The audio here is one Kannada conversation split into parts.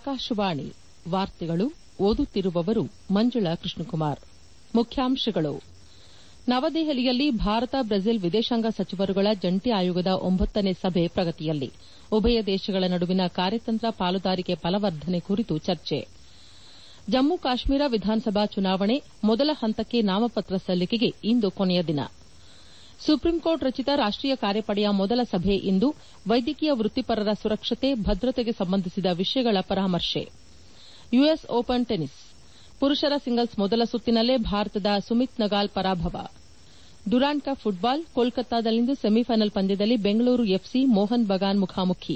ಆಕಾಶವಾಣಿ ವಾರ್ತೆಗಳು ಓದುತ್ತಿರುವವರು ಮಂಜುಳಾ ಕೃಷ್ಣಕುಮಾರ್ ಮುಖ್ಯಾಂಶಗಳು ನವದೆಹಲಿಯಲ್ಲಿ ಭಾರತ ಬ್ರೆಜಿಲ್ ವಿದೇಶಾಂಗ ಸಚಿವರುಗಳ ಜಂಟಿ ಆಯೋಗದ ಒಂಬತ್ತನೇ ಸಭೆ ಪ್ರಗತಿಯಲ್ಲಿ ಉಭಯ ದೇಶಗಳ ನಡುವಿನ ಕಾರ್ಯತಂತ್ರ ಪಾಲುದಾರಿಕೆ ಬಲವರ್ಧನೆ ಕುರಿತು ಚರ್ಚೆ ಜಮ್ಮು ಕಾಶ್ಮೀರ ವಿಧಾನಸಭಾ ಚುನಾವಣೆ ಮೊದಲ ಹಂತಕ್ಕೆ ನಾಮಪತ್ರ ಸಲ್ಲಿಕೆಗೆ ಇಂದು ಕೊನೆಯ ದಿನ ಸುಪ್ರೀಂಕೋರ್ಟ್ ರಚಿತ ರಾಷ್ಟೀಯ ಕಾರ್ಯಪಡೆಯ ಮೊದಲ ಸಭೆ ಇಂದು ವೈದ್ಯಕೀಯ ವೃತ್ತಿಪರರ ಸುರಕ್ಷತೆ ಭದ್ರತೆಗೆ ಸಂಬಂಧಿಸಿದ ವಿಷಯಗಳ ಪರಾಮರ್ಶೆ ಯುಎಸ್ ಓಪನ್ ಟೆನಿಸ್ ಪುರುಷರ ಸಿಂಗಲ್ಸ್ ಮೊದಲ ಸುತ್ತಿನಲ್ಲೇ ಭಾರತದ ಸುಮಿತ್ ನಗಾಲ್ ಪರಾಭವ ಡುರಾಂಡ್ ಕಪ್ ಫುಟ್ಬಾಲ್ ಕೋಲ್ಕತ್ತಾದಲ್ಲಿಂದು ಸೆಮಿಫೈನಲ್ ಪಂದ್ಯದಲ್ಲಿ ಬೆಂಗಳೂರು ಎಫ್ಸಿ ಮೋಹನ್ ಬಗಾನ್ ಮುಖಾಮುಖಿ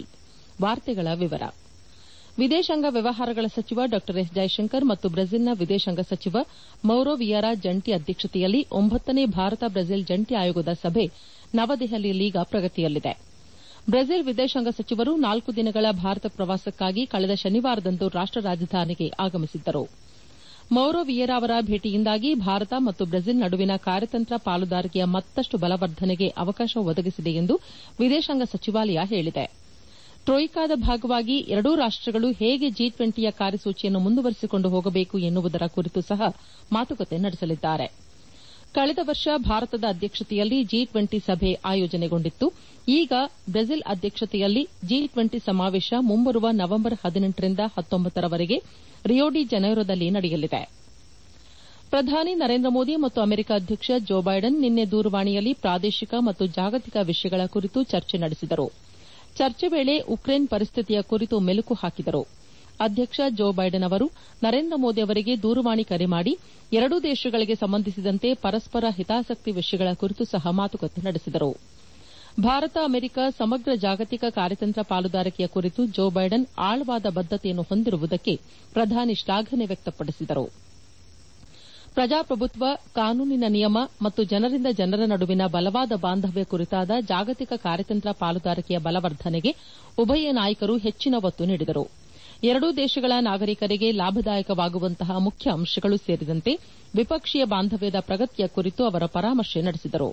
ವಿದೇಶಾಂಗ ವ್ಯವಹಾರಗಳ ಸಚಿವ ಡಾ ಎಸ್ ಜೈಶಂಕರ್ ಮತ್ತು ಬ್ರೆಜಿಲ್ನ ವಿದೇಶಾಂಗ ಸಚಿವ ಮೌರೋ ವಿಯಾರಾ ಜಂಟಿ ಅಧ್ಯಕ್ಷತೆಯಲ್ಲಿ ಒಂಬತ್ತನೇ ಭಾರತ ಬ್ರೆಜಿಲ್ ಜಂಟಿ ಆಯೋಗದ ಸಭೆ ನವದೆಹಲಿಯಲ್ಲೀಗ ಪ್ರಗತಿಯಲ್ಲಿದೆ ಬ್ರೆಜಿಲ್ ವಿದೇಶಾಂಗ ಸಚಿವರು ನಾಲ್ಕು ದಿನಗಳ ಭಾರತ ಪ್ರವಾಸಕ್ಕಾಗಿ ಕಳೆದ ಶನಿವಾರದಂದು ರಾಷ್ಟ ರಾಜಧಾನಿಗೆ ಆಗಮಿಸಿದ್ದರು ಮೌರೋ ವಿಯೇರಾ ಅವರ ಭೇಟಿಯಿಂದಾಗಿ ಭಾರತ ಮತ್ತು ಬ್ರೆಜಿಲ್ ನಡುವಿನ ಕಾರ್ಯತಂತ್ರ ಪಾಲುದಾರಿಕೆಯ ಮತ್ತಷ್ಟು ಬಲವರ್ಧನೆಗೆ ಅವಕಾಶ ಒದಗಿಸಿದೆ ಎಂದು ವಿದೇಶಾಂಗ ಸಚಿವಾಲಯ ಹೇಳಿದೆ ಟ್ರೋಯ್ಕಾದ ಭಾಗವಾಗಿ ಎರಡೂ ರಾಷ್ಟಗಳು ಹೇಗೆ ಜಿ ಟ್ವೆಂಟಿಯ ಕಾರ್ಯಸೂಚಿಯನ್ನು ಮುಂದುವರೆಸಿಕೊಂಡು ಹೋಗಬೇಕು ಎನ್ನುವುದರ ಕುರಿತು ಸಹ ಮಾತುಕತೆ ನಡೆಸಲಿದ್ದಾರೆ ಕಳೆದ ವರ್ಷ ಭಾರತದ ಅಧ್ಯಕ್ಷತೆಯಲ್ಲಿ ಜಿ ಟ್ವೆಂಟಿ ಸಭೆ ಆಯೋಜನೆಗೊಂಡಿತ್ತು ಈಗ ಬ್ರೆಜಿಲ್ ಅಧ್ಯಕ್ಷತೆಯಲ್ಲಿ ಜಿ ಟ್ವೆಂಟಿ ಸಮಾವೇಶ ಮುಂಬರುವ ನವೆಂಬರ್ ಹದಿನೆಂಟರಿಂದ ಹತ್ತೊಂಬತ್ತರವರೆಗೆ ರಿಯೋ ಡಿ ಜನೈರೊದಲ್ಲಿ ನಡೆಯಲಿದೆ ಪ್ರಧಾನಿ ನರೇಂದ್ರ ಮೋದಿ ಮತ್ತು ಅಮೆರಿಕ ಅಧ್ಯಕ್ಷ ಜೋ ಬೈಡನ್ ನಿನ್ನೆ ದೂರವಾಣಿಯಲ್ಲಿ ಪ್ರಾದೇಶಿಕ ಮತ್ತು ಜಾಗತಿಕ ವಿಷಯಗಳ ಕುರಿತು ಚರ್ಚೆ ನಡೆಸಿದರು ಚರ್ಚೆ ವೇಳೆ ಉಕ್ರೇನ್ ಪರಿಸ್ಥಿತಿಯ ಕುರಿತು ಮೆಲುಕು ಹಾಕಿದರು ಅಧ್ಯಕ್ಷ ಜೋ ಬೈಡನ್ ಅವರು ನರೇಂದ್ರ ಮೋದಿ ಅವರಿಗೆ ದೂರವಾಣಿ ಕರೆ ಮಾಡಿ ಎರಡೂ ದೇಶಗಳಿಗೆ ಸಂಬಂಧಿಸಿದಂತೆ ಪರಸ್ಪರ ಹಿತಾಸಕ್ತಿ ವಿಷಯಗಳ ಕುರಿತು ಸಹ ಮಾತುಕತೆ ನಡೆಸಿದರು ಭಾರತ ಅಮೆರಿಕ ಸಮಗ್ರ ಜಾಗತಿಕ ಕಾರ್ಯತಂತ್ರ ಪಾಲುದಾರಿಕೆಯ ಕುರಿತು ಜೋ ಬೈಡನ್ ಆಳವಾದ ಬದ್ದತೆಯನ್ನು ಹೊಂದಿರುವುದಕ್ಕೆ ಪ್ರಧಾನಿ ಶ್ಲಾಘನೆ ವ್ಯಕ್ತಪಡಿಸಿದರು ಪ್ರಜಾಪ್ರಭುತ್ವ ಕಾನೂನಿನ ನಿಯಮ ಮತ್ತು ಜನರಿಂದ ಜನರ ನಡುವಿನ ಬಲವಾದ ಬಾಂಧವ್ಯ ಕುರಿತಾದ ಜಾಗತಿಕ ಕಾರ್ಯತಂತ್ರ ಪಾಲುದಾರಿಕೆಯ ಬಲವರ್ಧನೆಗೆ ಉಭಯ ನಾಯಕರು ಹೆಚ್ಚಿನ ಒತ್ತು ನೀಡಿದರು ಎರಡೂ ದೇಶಗಳ ನಾಗರಿಕರಿಗೆ ಲಾಭದಾಯಕವಾಗುವಂತಹ ಮುಖ್ಯ ಅಂಶಗಳು ಸೇರಿದಂತೆ ದ್ವಿಪಕ್ಷೀಯ ಬಾಂಧವ್ಯದ ಪ್ರಗತಿಯ ಕುರಿತು ಅವರು ಪರಾಮರ್ಶೆ ನಡೆಸಿದರು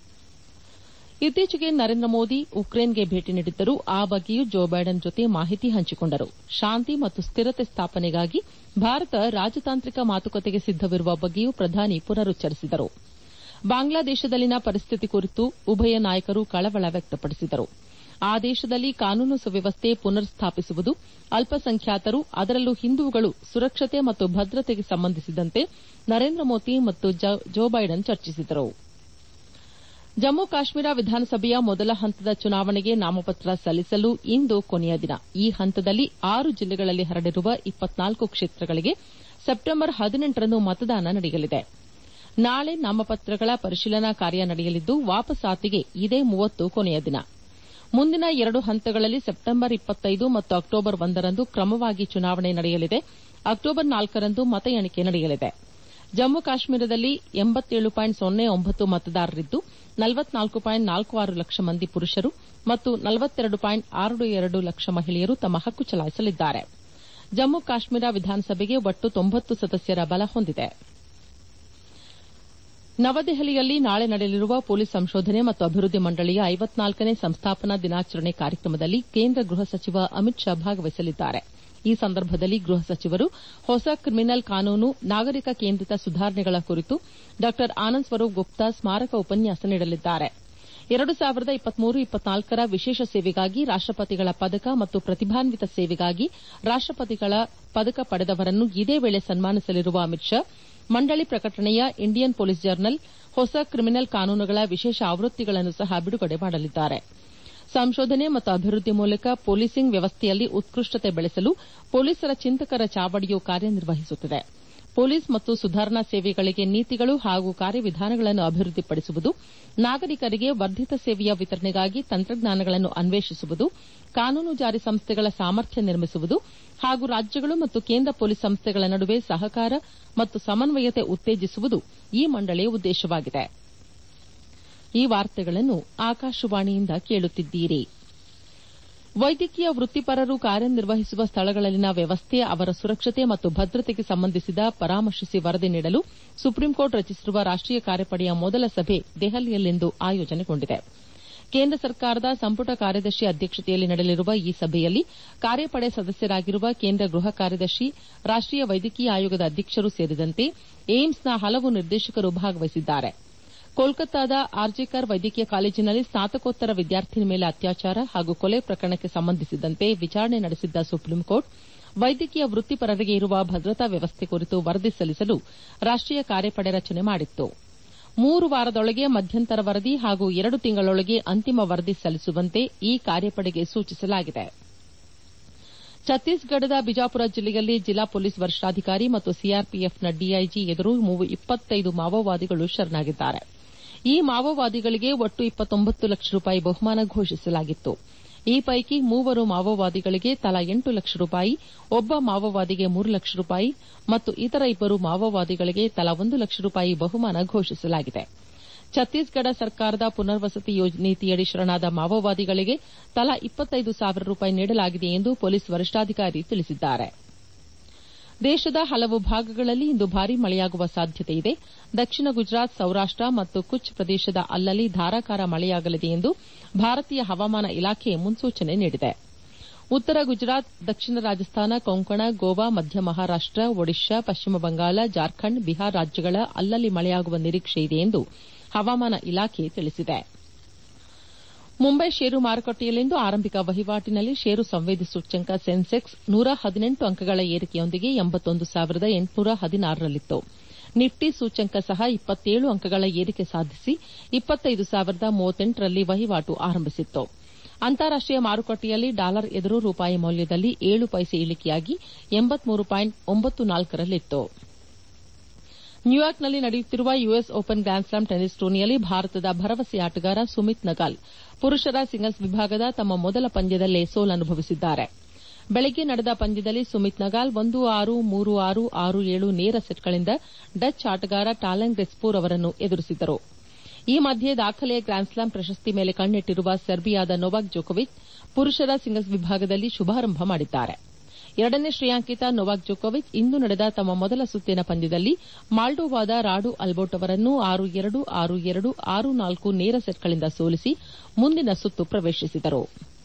ಇತ್ತೀಚೆಗೆ ನರೇಂದ್ರ ಮೋದಿ ಉಕ್ರೇನ್ಗೆ ಭೇಟಿ ನೀಡಿದ್ದರು ಆ ಬಗ್ಗೆಯೂ ಜೋ ಬೈಡನ್ ಜೊತೆ ಮಾಹಿತಿ ಹಂಚಿಕೊಂಡರು ಶಾಂತಿ ಮತ್ತು ಸ್ಥಿರತೆ ಸ್ಥಾಪನೆಗಾಗಿ ಭಾರತ ರಾಜತಾಂತ್ರಿಕ ಮಾತುಕತೆಗೆ ಸಿದ್ದವಿರುವ ಬಗ್ಗೆಯೂ ಪ್ರಧಾನಿ ಪುನರುಚ್ಚರಿಸಿದರು ಬಾಂಗ್ಲಾದೇಶದಲ್ಲಿನ ಪರಿಸ್ಥಿತಿ ಕುರಿತು ಉಭಯ ನಾಯಕರು ಕಳವಳ ವ್ಯಕ್ತಪಡಿಸಿದರು ಆ ದೇಶದಲ್ಲಿ ಕಾನೂನು ಸುವ್ಯವಸ್ಥೆ ಪುನರ್ ಸ್ಥಾಪಿಸುವುದು ಅಲ್ಪಸಂಖ್ಯಾತರು ಅದರಲ್ಲೂ ಹಿಂದೂಗಳು ಸುರಕ್ಷತೆ ಮತ್ತು ಭದ್ರತೆಗೆ ಸಂಬಂಧಿಸಿದಂತೆ ನರೇಂದ್ರ ಮೋದಿ ಮತ್ತು ಜೋ ಬೈಡನ್ ಚರ್ಚಿಸಿದರು ಜಮ್ಮು ಕಾಶ್ಮೀರ ವಿಧಾನಸಭೆಯ ಮೊದಲ ಹಂತದ ಚುನಾವಣೆಗೆ ನಾಮಪತ್ರ ಸಲ್ಲಿಸಲು ಇಂದು ಕೊನೆಯ ದಿನ ಈ ಹಂತದಲ್ಲಿ ಆರು ಜಿಲ್ಲೆಗಳಲ್ಲಿ ಹರಡಿರುವ ಇಪ್ಪತ್ನಾಲ್ಕು ಕ್ಷೇತ್ರಗಳಿಗೆ ಸೆಪ್ಟೆಂಬರ್ ಹದಿನೆಂಟರಂದು ಮತದಾನ ನಡೆಯಲಿದೆ ನಾಳೆ ನಾಮಪತ್ರಗಳ ಪರಿಶೀಲನಾ ಕಾರ್ಯ ನಡೆಯಲಿದ್ದು ವಾಪಸಾತಿಗೆ ಇದೇ ಮೂವತ್ತು ಕೊನೆಯ ದಿನ ಮುಂದಿನ ಎರಡು ಹಂತಗಳಲ್ಲಿ ಸೆಪ್ಟೆಂಬರ್ ಇಪ್ಪತ್ತೈದು ಮತ್ತು ಅಕ್ಟೋಬರ್ ಒಂದರಂದು ಕ್ರಮವಾಗಿ ಚುನಾವಣೆ ನಡೆಯಲಿದೆ ಅಕ್ಟೋಬರ್ ನಾಲ್ಕರಂದು ಮತ ಎಣಿಕೆ ನಡೆಯಲಿದೆ ಜಮ್ಮು ಕಾಶ್ಮೀರದಲ್ಲಿ ಎಂಬತ್ತೇಳು ಪಾಯಿಂಟ್ ಸೊನ್ನೆ ಒಂಬತ್ತು ಮತದಾರರಿದ್ದು ನಲವತ್ನಾಲ್ಕು ಪಾಯಿಂಟ್ ನಾಲ್ಕು ಆರು ಲಕ್ಷ ಮಂದಿ ಪುರುಷರು ಮತ್ತು ನಲವತ್ತೆರಡು ಪಾಯಿಂಟ್ ಆರು ಎರಡು ಲಕ್ಷ ಮಹಿಳೆಯರು ತಮ್ಮ ಹಕ್ಕು ಚಲಾಯಿಸಲಿದ್ದಾರೆ ಜಮ್ಮು ಕಾಶ್ಮೀರ ವಿಧಾನಸಭೆಗೆ ಒಟ್ಟು ತೊಂಬತ್ತು ಸದಸ್ಯರ ಬಲ ಹೊಂದಿದೆ ನವದೆಹಲಿಯಲ್ಲಿ ನಾಳೆ ನಡೆಯಲಿರುವ ಪೊಲೀಸ್ ಸಂಶೋಧನೆ ಮತ್ತು ಅಭಿವೃದ್ದಿ ಮಂಡಳಿಯ ಐವತ್ನಾಲ್ಕನೇ ಸಂಸ್ಥಾಪನಾ ದಿನಾಚರಣೆ ಕಾರ್ಯಕ್ರಮದಲ್ಲಿ ಕೇಂದ್ರ ಗೃಹ ಸಚಿವ ಅಮಿತ್ ಶಾ ಭಾಗವಹಿಸಲಿದ್ದಾರೆ ಈ ಸಂದರ್ಭದಲ್ಲಿ ಗೃಹ ಸಚಿವರು ಹೊಸ ಕ್ರಿಮಿನಲ್ ಕಾನೂನು ನಾಗರಿಕ ಕೇಂದ್ರಿತ ಸುಧಾರಣೆಗಳ ಕುರಿತು ಡಾ ಆನಂದ್ ಸ್ವರೂಪ್ ಗುಪ್ತಾ ಸ್ಮಾರಕ ಉಪನ್ಯಾಸ ನೀಡಲಿದ್ದಾರೆ ಎರಡು ಸಾವಿರದ ಇಪ್ಪತ್ಮೂರು ಇಪ್ಪತ್ನಾಲ್ಕರ ವಿಶೇಷ ಸೇವೆಗಾಗಿ ರಾಷ್ಟಪತಿಗಳ ಪದಕ ಮತ್ತು ಪ್ರತಿಭಾನ್ವಿತ ಸೇವೆಗಾಗಿ ರಾಷ್ಟಪತಿಗಳ ಪದಕ ಪಡೆದವರನ್ನು ಇದೇ ವೇಳೆ ಸನ್ಮಾನಿಸಲಿರುವ ಅಮಿತ್ ಶಾ ಮಂಡಳಿ ಪ್ರಕಟಣೆಯ ಇಂಡಿಯನ್ ಪೊಲೀಸ್ ಜರ್ನಲ್ ಹೊಸ ಕ್ರಿಮಿನಲ್ ಕಾನೂನುಗಳ ವಿಶೇಷ ಆವೃತ್ತಿಗಳನ್ನು ಸಹ ಬಿಡುಗಡೆ ಮಾಡಲಿದ್ದಾರೆ ಸಂಶೋಧನೆ ಮತ್ತು ಅಭಿವೃದ್ದಿ ಮೂಲಕ ಪೊಲೀಸಿಂಗ್ ವ್ಯವಸ್ಥೆಯಲ್ಲಿ ಉತ್ಕೃಷ್ಟತೆ ಬೆಳೆಸಲು ಪೊಲೀಸರ ಚಿಂತಕರ ಚಾವಡಿಯು ಕಾರ್ಯನಿರ್ವಹಿಸುತ್ತದೆ ಪೊಲೀಸ್ ಮತ್ತು ಸುಧಾರಣಾ ಸೇವೆಗಳಿಗೆ ನೀತಿಗಳು ಹಾಗೂ ಕಾರ್ಯವಿಧಾನಗಳನ್ನು ಅಭಿವೃದ್ದಿಪಡಿಸುವುದು ನಾಗರಿಕರಿಗೆ ವರ್ಧಿತ ಸೇವೆಯ ವಿತರಣೆಗಾಗಿ ತಂತ್ರಜ್ಞಾನಗಳನ್ನು ಅನ್ವೇಷಿಸುವುದು ಕಾನೂನು ಜಾರಿ ಸಂಸ್ಥೆಗಳ ಸಾಮರ್ಥ್ಯ ನಿರ್ಮಿಸುವುದು ಹಾಗೂ ರಾಜ್ಯಗಳು ಮತ್ತು ಕೇಂದ್ರ ಪೊಲೀಸ್ ಸಂಸ್ಥೆಗಳ ನಡುವೆ ಸಹಕಾರ ಮತ್ತು ಸಮನ್ವಯತೆ ಉತ್ತೇಜಿಸುವುದು ಈ ಮಂಡಳಿಯ ಉದ್ದೇಶವಾಗಿದೆ ಈ ವಾರ್ತೆಗಳನ್ನು ಆಕಾಶವಾಣಿಯಿಂದ ಕೇಳುತ್ತಿದ್ದೀರಿ ವೈದ್ಯಕೀಯ ವೃತ್ತಿಪರರು ಕಾರ್ಯನಿರ್ವಹಿಸುವ ಸ್ಥಳಗಳಲ್ಲಿನ ವ್ಯವಸ್ಥೆ ಅವರ ಸುರಕ್ಷತೆ ಮತ್ತು ಭದ್ರತೆಗೆ ಸಂಬಂಧಿಸಿದ ಪರಾಮರ್ಶಿಸಿ ವರದಿ ನೀಡಲು ಸುಪ್ರೀಂಕೋರ್ಟ್ ರಚಿಸಿರುವ ರಾಷ್ಟೀಯ ಕಾರ್ಯಪಡೆಯ ಮೊದಲ ಸಭೆ ದೆಹಲಿಯಲ್ಲಿಂದು ಆಯೋಜನೆಗೊಂಡಿದೆ ಕೇಂದ್ರ ಸರ್ಕಾರದ ಸಂಪುಟ ಕಾರ್ಯದರ್ಶಿ ಅಧ್ಯಕ್ಷತೆಯಲ್ಲಿ ನಡೆಯಲಿರುವ ಈ ಸಭೆಯಲ್ಲಿ ಕಾರ್ಯಪಡೆ ಸದಸ್ಯರಾಗಿರುವ ಕೇಂದ್ರ ಗೃಹ ಕಾರ್ಯದರ್ಶಿ ರಾಷ್ಟೀಯ ವೈದ್ಯಕೀಯ ಆಯೋಗದ ಅಧ್ಯಕ್ಷರು ಸೇರಿದಂತೆ ಏಮ್ಸ್ನ ಹಲವು ನಿರ್ದೇಶಕರು ಭಾಗವಹಿಸಿದ್ದಾರೆ ಕೋಲ್ಕತ್ತಾದ ಆರ್ಜಿಕರ್ ವೈದ್ಯಕೀಯ ಕಾಲೇಜಿನಲ್ಲಿ ಸ್ನಾತಕೋತ್ತರ ವಿದ್ಯಾರ್ಥಿನಿ ಮೇಲೆ ಅತ್ಯಾಚಾರ ಹಾಗೂ ಕೊಲೆ ಪ್ರಕರಣಕ್ಕೆ ಸಂಬಂಧಿಸಿದಂತೆ ವಿಚಾರಣೆ ನಡೆಸಿದ್ದ ಸುಪ್ರೀಂಕೋರ್ಟ್ ವೈದ್ಯಕೀಯ ವೃತ್ತಿಪರರಿಗೆ ಇರುವ ಭದ್ರತಾ ವ್ಯವಸ್ಥೆ ಕುರಿತು ವರದಿ ಸಲ್ಲಿಸಲು ರಾಷ್ಟೀಯ ಕಾರ್ಯಪಡೆ ರಚನೆ ಮಾಡಿತ್ತು ಮೂರು ವಾರದೊಳಗೆ ಮಧ್ಯಂತರ ವರದಿ ಹಾಗೂ ಎರಡು ತಿಂಗಳೊಳಗೆ ಅಂತಿಮ ವರದಿ ಸಲ್ಲಿಸುವಂತೆ ಈ ಕಾರ್ಯಪಡೆಗೆ ಸೂಚಿಸಲಾಗಿದೆ ಛತ್ತೀಸ್ಗಢದ ಬಿಜಾಪುರ ಜಿಲ್ಲೆಯಲ್ಲಿ ಜಿಲ್ಲಾ ಪೊಲೀಸ್ ವರಿಷ್ಠಾಧಿಕಾರಿ ಮತ್ತು ಸಿಆರ್ಪಿಎಫ್ನ ಡಿಐಜಿ ಎದುರು ಇಪ್ಪತ್ತೈದು ಮಾವೋವಾದಿಗಳು ಶರಣಾಗಿದ್ದಾರೆ ಈ ಮಾವೋವಾದಿಗಳಿಗೆ ಒಟ್ಟು ಲಕ್ಷ ರೂಪಾಯಿ ಬಹುಮಾನ ಘೋಷಿಸಲಾಗಿತ್ತು ಈ ಪೈಕಿ ಮೂವರು ಮಾವೋವಾದಿಗಳಿಗೆ ತಲಾ ಎಂಟು ಲಕ್ಷ ರೂಪಾಯಿ ಒಬ್ಬ ಮಾವೋವಾದಿಗೆ ಮೂರು ಲಕ್ಷ ರೂಪಾಯಿ ಮತ್ತು ಇತರ ಇಬ್ಬರು ಮಾವೋವಾದಿಗಳಿಗೆ ತಲಾ ಒಂದು ಲಕ್ಷ ರೂಪಾಯಿ ಬಹುಮಾನ ಘೋಷಿಸಲಾಗಿದೆ ಛತ್ತೀಸ್ಗಢ ಸರ್ಕಾರದ ಪುನರ್ವಸತಿ ನೀತಿಯಡಿ ಶರಣಾದ ಮಾವೋವಾದಿಗಳಿಗೆ ತಲಾ ಇಪ್ಪತ್ತೈದು ಸಾವಿರ ರೂಪಾಯಿ ನೀಡಲಾಗಿದೆ ಎಂದು ಪೊಲೀಸ್ ವರಿಷ್ಠಾಧಿಕಾರಿ ತಿಳಿಸಿದ್ದಾರೆ ದೇಶದ ಹಲವು ಭಾಗಗಳಲ್ಲಿ ಇಂದು ಭಾರೀ ಮಳೆಯಾಗುವ ಸಾಧ್ಯತೆಯಿದೆ ದಕ್ಷಿಣ ಗುಜರಾತ್ ಸೌರಾಷ್ಟ ಮತ್ತು ಕುಚ್ ಪ್ರದೇಶದ ಅಲ್ಲಲ್ಲಿ ಧಾರಾಕಾರ ಮಳೆಯಾಗಲಿದೆ ಎಂದು ಭಾರತೀಯ ಹವಾಮಾನ ಇಲಾಖೆ ಮುನ್ಸೂಚನೆ ನೀಡಿದೆ ಉತ್ತರ ಗುಜರಾತ್ ದಕ್ಷಿಣ ರಾಜಸ್ಥಾನ ಕೊಂಕಣ ಗೋವಾ ಮಧ್ಯ ಮಹಾರಾಷ್ಟ ಒಡಿಶಾ ಪಶ್ಚಿಮ ಬಂಗಾಳ ಜಾರ್ಖಂಡ್ ಬಿಹಾರ್ ರಾಜ್ಯಗಳ ಅಲ್ಲಲ್ಲಿ ಮಳೆಯಾಗುವ ನಿರೀಕ್ಷೆ ಇದೆ ಎಂದು ಹವಾಮಾನ ಇಲಾಖೆ ತಿಳಿಸಿದೆ ಮುಂಬೈ ಷೇರು ಮಾರುಕಟ್ಟೆಯಲ್ಲಿಂದು ಆರಂಭಿಕ ವಹಿವಾಟಿನಲ್ಲಿ ಷೇರು ಸಂವೇದಿ ಸೂಚ್ಯಂಕ ಸೆನ್ಸೆಕ್ಸ್ ನೂರ ಹದಿನೆಂಟು ಅಂಕಗಳ ಏರಿಕೆಯೊಂದಿಗೆ ಎಂಬತ್ತೊಂದು ಸಾವಿರದ ಎಂಟುನೂರ ಹದಿನಾರರಲ್ಲಿತ್ತು ನಿಫ್ಟಿ ಸೂಚ್ಯಂಕ ಸಹ ಇಪ್ಪತ್ತೇಳು ಅಂಕಗಳ ಏರಿಕೆ ಸಾಧಿಸಿ ಇಪ್ಪತ್ತೈದು ಸಾವಿರದ ಮೂವತ್ತೆಂಟರಲ್ಲಿ ವಹಿವಾಟು ಆರಂಭಿಸಿತ್ತು ಅಂತಾರಾಷ್ಟೀಯ ಮಾರುಕಟ್ಟೆಯಲ್ಲಿ ಡಾಲರ್ ಎದುರು ರೂಪಾಯಿ ಮೌಲ್ಯದಲ್ಲಿ ಏಳು ಪೈಸೆ ಇಳಿಕೆಯಾಗಿ ಎಂಬತ್ಮೂರು ಪಾಯಿಂಟ್ ಒಂಬತ್ತು ನಾಲ್ಕರಲ್ಲಿತ್ತು ನ್ಯೂಯಾರ್ಕ್ನಲ್ಲಿ ನಡೆಯುತ್ತಿರುವ ಯುಎಸ್ ಓಪನ್ ಗ್ರ್ಯಾನ್ಸ್ಲಾಮ್ ಟೆನಿಸ್ ಟೂರ್ನಿಯಲ್ಲಿ ಭಾರತದ ಭರವಸೆ ಆಟಗಾರ ಸುಮಿತ್ ನಗಾಲ್ ಪುರುಷರ ಸಿಂಗಲ್ಸ್ ವಿಭಾಗದ ತಮ್ಮ ಮೊದಲ ಪಂದ್ಯದಲ್ಲೇ ಸೋಲನುಭವಿಸಿದ್ದಾರೆ ಬೆಳಗ್ಗೆ ನಡೆದ ಪಂದ್ಯದಲ್ಲಿ ಸುಮಿತ್ ನಗಾಲ್ ಒಂದು ಆರು ಮೂರು ಆರು ಆರು ಏಳು ನೇರ ಸೆಟ್ಗಳಿಂದ ಡಚ್ ಆಟಗಾರ ಟಾಲೆಂಗ್ ರೆಸ್ಪೂರ್ ಅವರನ್ನು ಎದುರಿಸಿದರು ಈ ಮಧ್ಯೆ ದಾಖಲೆಯ ಗ್ರ್ಯಾನ್ಸ್ಲಾಮ್ ಪ್ರಶಸ್ತಿ ಮೇಲೆ ಕಣ್ಣಿಟ್ಟಿರುವ ಸೆರ್ಬಿಯಾದ ನೊವಾಕ್ ಜೋಕೋವಿಚ್ ಪುರುಷರ ಸಿಂಗಲ್ಸ್ ವಿಭಾಗದಲ್ಲಿ ಶುಭಾರಂಭ ಮಾಡಿದ್ದಾರೆ ಎರಡನೇ ಶ್ರೇಯಾಂಕಿತ ನೊವಾಕ್ ಜೋಕೋವಿಚ್ ಇಂದು ನಡೆದ ತಮ್ಮ ಮೊದಲ ಸುತ್ತಿನ ಪಂದ್ಯದಲ್ಲಿ ಮಾಲ್ಡೋವಾದ ರಾಡು ಅಲ್ಬೋಟ್ ಅವರನ್ನು ಆರು ಎರಡು ಆರು ಎರಡು ಆರು ನಾಲ್ಕು ನೇರ ಸೆಟ್ಗಳಿಂದ ಸೋಲಿಸಿ ಮುಂದಿನ ಸುತ್ತು ಪ್ರವೇಶಿಸಿದರು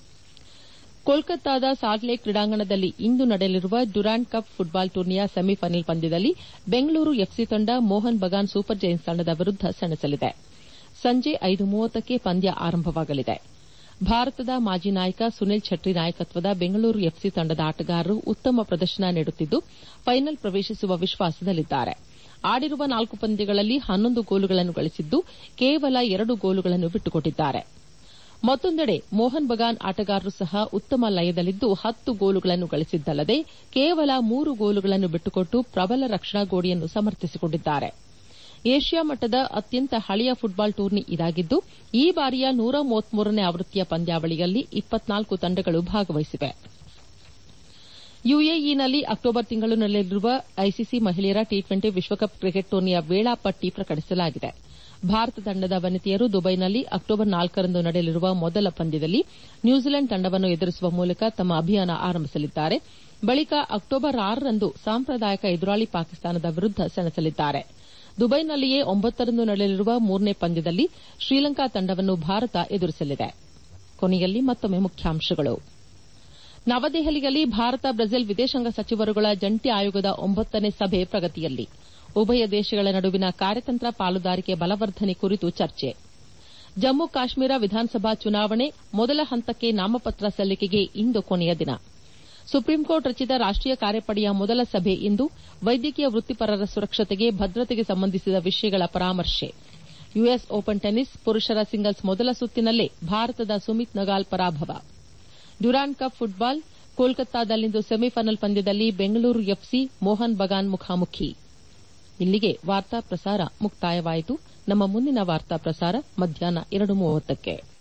ಕೋಲ್ಕತ್ತಾದ ಸಾಲ್ಟ್ಲೇಕ್ ಕ್ರೀಡಾಂಗಣದಲ್ಲಿ ಇಂದು ನಡೆಯಲಿರುವ ಡ್ಯುರಾಂಡ್ ಕಪ್ ಫುಟ್ಬಾಲ್ ಟೂರ್ನಿಯ ಸೆಮಿಫೈನಲ್ ಪಂದ್ಯದಲ್ಲಿ ಬೆಂಗಳೂರು ಎಫ್ಸಿ ತಂಡ ಮೋಹನ್ ಬಗಾನ್ ಸೂಪರ್ ಜೈನ್ಸ್ ತಂಡದ ವಿರುದ್ಧ ಸೆಣಸಲಿದೆ ಸಂಜೆ ಐದು ಮೂವತ್ತಕ್ಕೆ ಪಂದ್ಯ ಆರಂಭವಾಗಲಿದೆ ಭಾರತದ ಮಾಜಿ ನಾಯಕ ಸುನಿಲ್ ಛೆಟ್ರಿ ನಾಯಕತ್ವದ ಬೆಂಗಳೂರು ಎಫ್ಸಿ ತಂಡದ ಆಟಗಾರರು ಉತ್ತಮ ಪ್ರದರ್ಶನ ನೀಡುತ್ತಿದ್ದು ಫೈನಲ್ ಪ್ರವೇಶಿಸುವ ವಿಶ್ವಾಸದಲ್ಲಿದ್ದಾರೆ ಆಡಿರುವ ನಾಲ್ಕು ಪಂದ್ಯಗಳಲ್ಲಿ ಹನ್ನೊಂದು ಗೋಲುಗಳನ್ನು ಗಳಿಸಿದ್ದು ಕೇವಲ ಎರಡು ಗೋಲುಗಳನ್ನು ಬಿಟ್ಟುಕೊಟ್ಟಿದ್ದಾರೆ ಮತ್ತೊಂದೆಡೆ ಮೋಹನ್ ಬಗಾನ್ ಆಟಗಾರರು ಸಹ ಉತ್ತಮ ಲಯದಲ್ಲಿದ್ದು ಹತ್ತು ಗೋಲುಗಳನ್ನು ಗಳಿಸಿದ್ದಲ್ಲದೆ ಕೇವಲ ಮೂರು ಗೋಲುಗಳನ್ನು ಬಿಟ್ಟುಕೊಟ್ಟು ಪ್ರಬಲ ರಕ್ಷಣಾ ಗೋಡೆಯನ್ನು ಸಮರ್ಥಿಸಿಕೊಂಡಿದ್ದಾರೆ ಏಷ್ಯಾ ಮಟ್ಟದ ಅತ್ಯಂತ ಹಳೆಯ ಫುಟ್ಬಾಲ್ ಟೂರ್ನಿ ಇದಾಗಿದ್ದು ಈ ಬಾರಿಯ ನೂರ ಮೂವತ್ಮೂರನೇ ಆವೃತ್ತಿಯ ಪಂದ್ಯಾವಳಿಯಲ್ಲಿ ಇಪ್ಪತ್ನಾಲ್ಕು ತಂಡಗಳು ಭಾಗವಹಿಸಿವೆ ಯುಎಇನಲ್ಲಿ ಅಕ್ಟೋಬರ್ ತಿಂಗಳು ನಡೆಯಲಿರುವ ಐಸಿಸಿ ಮಹಿಳೆಯರ ಟಿ ಟ್ವೆಂಟಿ ವಿಶ್ವಕಪ್ ಕ್ರಿಕೆಟ್ ಟೂರ್ನಿಯ ವೇಳಾಪಟ್ಟಿ ಪ್ರಕಟಿಸಲಾಗಿದೆ ಭಾರತ ತಂಡದ ವನಿತೆಯರು ದುಬೈನಲ್ಲಿ ಅಕ್ಟೋಬರ್ ನಾಲ್ಕರಂದು ನಡೆಯಲಿರುವ ಮೊದಲ ಪಂದ್ಯದಲ್ಲಿ ನ್ಯೂಜಿಲೆಂಡ್ ತಂಡವನ್ನು ಎದುರಿಸುವ ಮೂಲಕ ತಮ್ಮ ಅಭಿಯಾನ ಆರಂಭಿಸಲಿದ್ದಾರೆ ಬಳಿಕ ಅಕ್ಟೋಬರ್ ಆರರಂದು ಸಾಂಪ್ರದಾಯಿಕ ಎದುರಾಳಿ ಪಾಕಿಸ್ತಾನದ ವಿರುದ್ಧ ಸೆಣಸಲಿದ್ದಾರೆ ದುಬೈನಲ್ಲಿಯೇ ಒಂಬತ್ತರಂದು ನಡೆಯಲಿರುವ ಮೂರನೇ ಪಂದ್ಯದಲ್ಲಿ ಶ್ರೀಲಂಕಾ ತಂಡವನ್ನು ಭಾರತ ಎದುರಿಸಲಿದೆ ಕೊನೆಯಲ್ಲಿ ಮತ್ತೊಮ್ಮೆ ಮುಖ್ಯಾಂಶಗಳು ನವದೆಹಲಿಯಲ್ಲಿ ಭಾರತ ಬ್ರೆಜಿಲ್ ವಿದೇಶಾಂಗ ಸಚಿವರುಗಳ ಜಂಟಿ ಆಯೋಗದ ಒಂಬತ್ತನೇ ಸಭೆ ಪ್ರಗತಿಯಲ್ಲಿ ಉಭಯ ದೇಶಗಳ ನಡುವಿನ ಕಾರ್ಯತಂತ್ರ ಪಾಲುದಾರಿಕೆ ಬಲವರ್ಧನೆ ಕುರಿತು ಚರ್ಚೆ ಜಮ್ಮು ಕಾಶ್ಮೀರ ವಿಧಾನಸಭಾ ಚುನಾವಣೆ ಮೊದಲ ಹಂತಕ್ಕೆ ನಾಮಪತ್ರ ಸಲ್ಲಿಕೆಗೆ ಇಂದು ಕೊನೆಯ ದಿನ ಸುಪ್ರೀಂಕೋರ್ಟ್ ರಚಿತ ರಾಷ್ಟೀಯ ಕಾರ್ಯಪಡೆಯ ಮೊದಲ ಸಭೆ ಇಂದು ವೈದ್ಯಕೀಯ ವೃತ್ತಿಪರರ ಸುರಕ್ಷತೆಗೆ ಭದ್ರತೆಗೆ ಸಂಬಂಧಿಸಿದ ವಿಷಯಗಳ ಪರಾಮರ್ಶೆ ಯುಎಸ್ ಓಪನ್ ಟೆನಿಸ್ ಪುರುಷರ ಸಿಂಗಲ್ಸ್ ಮೊದಲ ಸುತ್ತಿನಲ್ಲೇ ಭಾರತದ ಸುಮಿತ್ ನಗಾಲ್ ಪರಾಭವ ಡ್ಯುರಾಂಡ್ ಕಪ್ ಫುಟ್ಬಾಲ್ ಕೋಲ್ಕತ್ತಾದಲ್ಲಿಂದು ಸೆಮಿಫೈನಲ್ ಪಂದ್ಯದಲ್ಲಿ ಬೆಂಗಳೂರು ಎಫ್ಸಿ ಮೋಹನ್ ಬಗಾನ್ ಮುಖಾಮುಖಿ ಇಲ್ಲಿಗೆ ವಾರ್ತಾ ಪ್ರಸಾರ ಮುಕ್ತಾಯವಾಯಿತು ನಮ್ಮ ಮುಂದಿನ ವಾರ್ತಾ ಪ್ರಸಾರ ಮಧ್ಯಾಹ್ನ ಎರಡು ಮೂವತ್ತಕ್ಕೆ